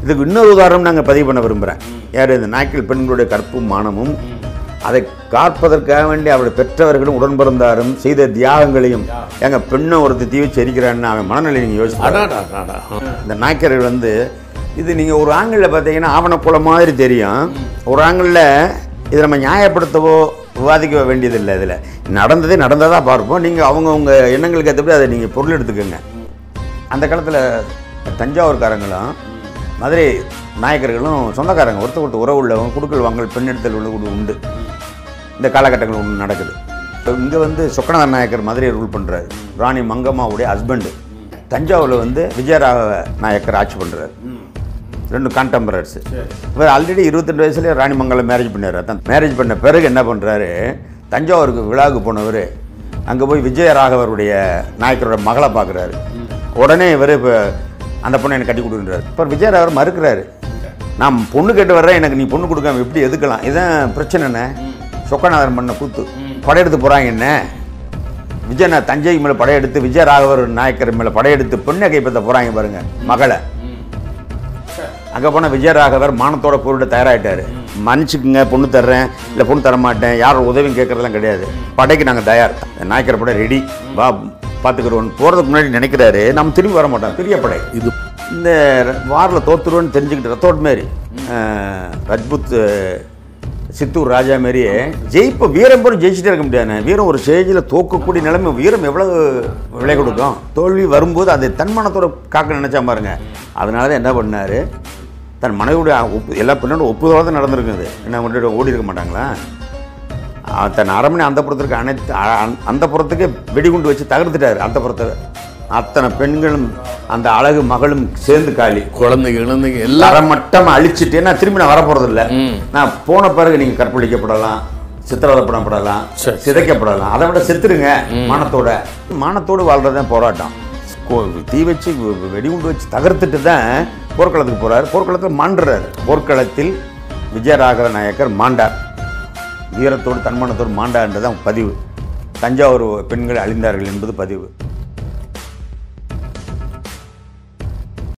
இதுக்கு இன்னொரு உதாரணம் நாங்கள் பதிவு பண்ண விரும்புகிறேன் யார் இந்த நாய்க்கல் பெண்களுடைய கற்பும் மானமும் அதை காப்பதற்காக வேண்டி அவருடைய பெற்றவர்களும் உடன்பிறந்தாரும் செய்த தியாகங்களையும் எங்க பெண்ணை ஒருத்தர் தீ வச்சு எரிக்கிறான்னு அவன் மனநிலை நீங்கள் யோசிச்சு அடாடா அடாடா இந்த நாய்க்கர்கள் வந்து இது நீங்கள் ஒரு ஆங்கிளில் பார்த்தீங்கன்னா ஆவணக்குள மாதிரி தெரியும் ஒரு ஆங்கிளில் இதை நம்ம நியாயப்படுத்தவோ விவாதிக்க வேண்டியதில்லை இதில் நடந்ததே நடந்ததாக பார்ப்போம் நீங்கள் அவங்கவுங்க எண்ணங்களுக்கு ஏற்றபடி அதை நீங்கள் பொருள் எடுத்துக்கோங்க அந்த காலத்தில் தஞ்சாவூர்காரங்களும் மதுரை நாயக்கர்களும் சொந்தக்காரங்க ஒருத்தர் ஒருத்தர் உறவு உள்ளவங்க குடுக்கல் வாங்கல் பெண்ணெடுத்தல் உள்ள கூட உண்டு இந்த காலகட்டங்கள் ஒன்று நடக்குது இங்கே வந்து சொக்கநாதன் நாயக்கர் மதுரையை ரூல் பண்ணுறாரு ராணி மங்கம்மாவுடைய ஹஸ்பண்டு தஞ்சாவூரில் வந்து விஜயராகவ நாயக்கர் ஆட்சி பண்ணுறாரு ரெண்டு கான்டெம்பரர்ஸ் இவர் ஆல்ரெடி இருபத்தெண்டு வயசுலேயே ராணி மங்கலம் மேரேஜ் பண்ணார் அதான் மேரேஜ் பண்ண பிறகு என்ன பண்ணுறாரு தஞ்சாவூருக்கு விழாவுக்கு போனவர் அங்கே போய் விஜயராகவருடைய நாயக்கரோட மகளை பார்க்குறாரு உடனே இவர் இப்போ அந்த பொண்ணை எனக்கு கட்டி கொடுக்குறாரு இப்போ விஜயராகவர் மறுக்கிறாரு நான் பொண்ணு கேட்டு வர்றேன் எனக்கு நீ பொண்ணு கொடுக்காம எப்படி எதுக்கலாம் இதான் பிரச்சனைண்ணே சொக்கநாதன் பண்ண கூத்து படையெடுத்து போகிறாங்க என்ன விஜயநா தஞ்சை மேலே படையெடுத்து விஜயராகவர் நாயக்கர் மேலே படையெடுத்து பெண்ணை கைப்பற்ற போகிறாங்க பாருங்க மகளை அங்கே போனால் விஜயராகவர் மானத்தோட பொருட தயாராகிட்டாரு மன்னிச்சுக்குங்க பொண்ணு தர்றேன் இல்லை பொண்ணு தர மாட்டேன் யாரும் உதவியும் கேட்கறதெல்லாம் கிடையாது படைக்கு நாங்கள் தயார் நாயக்கர் படை ரெடி வா பார்த்துக்கிறோம் போகிறதுக்கு முன்னாடி நினைக்கிறாரு நம்ம திரும்பி வர மாட்டோம் பெரிய படை இது இந்த வாரில் தோத்துருவோன்னு தெரிஞ்சுக்கிட்டு ரத்தோட் மாரி அஹ், ரஜ்புத் அஹ், சித்தூர் ராஜா மாரியே ஜெயிப்ப வீரம் போல ஜெயிச்சுட்டே இருக்க முடியாது வீரம் ஒரு ஸ்டேஜில் தோக்கக்கூடிய நிலைமை வீரம் எவ்வளவு விலை கொடுக்கும் தோல்வி வரும்போது அதை தன்மானத்தோட காக்க நினைச்சா பாருங்க அதனால தான் என்ன பண்ணாரு தன் மனைவியுடைய ஒப்பு எல்லா பின்னாடி ஒப்புதலாக தான் நடந்திருக்குது என்ன கொண்டு ஓடி இருக்க மாட்டாங்களா அஹ் தன் அரண்மனை அந்த புறத்திற்கு அனைத்து அந்த புறத்துக்கு வெடிகுண்டு வச்சு தகர்த்துட்டாரு அந்த புறத்தை அத்தனை பெண்களும் அந்த அழகு மகளும் சேர்ந்து காலி குழந்தைங்க குழந்தைங்க எல்லாம் தரமட்டம் அழிச்சிட்டு நான் திரும்பி நான் வரப்போறது இல்ல நான் போன பிறகு நீங்க கற்பழிக்கப்படலாம் சித்திரவதைப்படப்படலாம் சரி. சிதைக்கப்படலாம் அதை விட செத்துருங்க மானத்தோட மானத்தோடு வாழ்றதுதான் போராட்டம் கோ- தீ வச்சு வெ- வெடிகுண்டு வச்சு தகர்த்துட்டு தான் போர்க்களத்துக்கு போறாரு போர்க்களத்தில் மாண்டுறாரு போர்க்களத்தில் விஜயராகவ நாயக்கர் மாண்டார் வீரத்தோடு தன்மானத்தோடு மாண்டான்றதான் பதிவு தஞ்சாவூர் பெண்கள் அழிந்தார்கள் என்பது பதிவு